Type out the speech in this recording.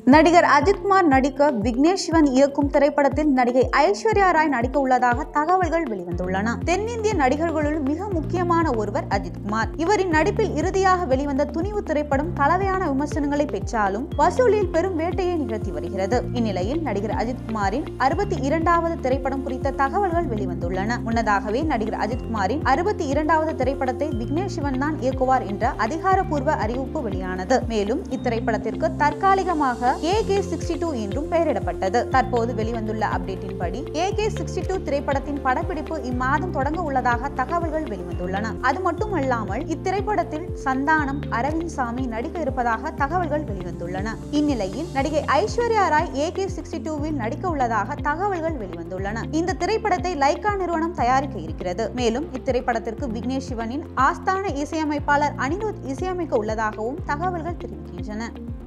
நடிகர் அஜித்குமார் நடிக்க விக்னேஷ் சிவன் இயக்கும் திரைப்படத்தில் நடிகை ஐஸ்வர்யா ராய் நடிக்க உள்ளதாக தகவல்கள் வெளிவந்துள்ளன தென்னிந்திய நடிகர்களுள் மிக முக்கியமான ஒருவர் அஜித்குமார் இவரின் நடிப்பில் இறுதியாக வெளிவந்த துணிவு திரைப்படம் கலவையான விமர்சனங்களை பெற்றாலும் வசூலில் பெரும் வேட்டையை நிகழ்த்தி வருகிறது இந்நிலையில் நடிகர் அஜித்குமாரின் அறுபத்தி இரண்டாவது திரைப்படம் குறித்த தகவல்கள் வெளிவந்துள்ளன முன்னதாகவே நடிகர் அஜித்குமாரின் அறுபத்தி இரண்டாவது திரைப்படத்தை விக்னேஷ் சிவன் தான் இயக்குவார் என்ற அதிகாரப்பூர்வ அறிவிப்பு வெளியானது மேலும் இத்திரைப்படத்திற்கு தற்காலிகமாக ஏ கே சிக்ஸ்டி டூ என்றும் பெயரிடப்பட்டது தற்போது வெளிவந்துள்ள அப்டேட்டின் படி ஏ கே சிக்ஸ்டி டூ திரைப்படத்தின் படப்பிடிப்பு இம்மாதம் தொடங்க உள்ளதாக தகவல்கள் வெளிவந்துள்ளன அது மட்டுமல்லாமல் இத்திரைப்படத்தில் சந்தானம் அரவிந்த் சாமி நடிக்க இருப்பதாக தகவல்கள் வெளிவந்துள்ளன இந்நிலையில் நடிகை Aishwarya Rai A K sixty டூவில் நடிக்க உள்ளதாக தகவல்கள் வெளிவந்துள்ளன இந்த திரைப்படத்தை லைகா நிறுவனம் தயாரிக்க இருக்கிறது மேலும் இத்திரைப்படத்திற்கு விக்னேஷ் சிவனின் ஆஸ்தான இசையமைப்பாளர் அனிருத் இசையமைக்க உள்ளதாகவும் தகவல்கள் தெரிவிக்கின்றன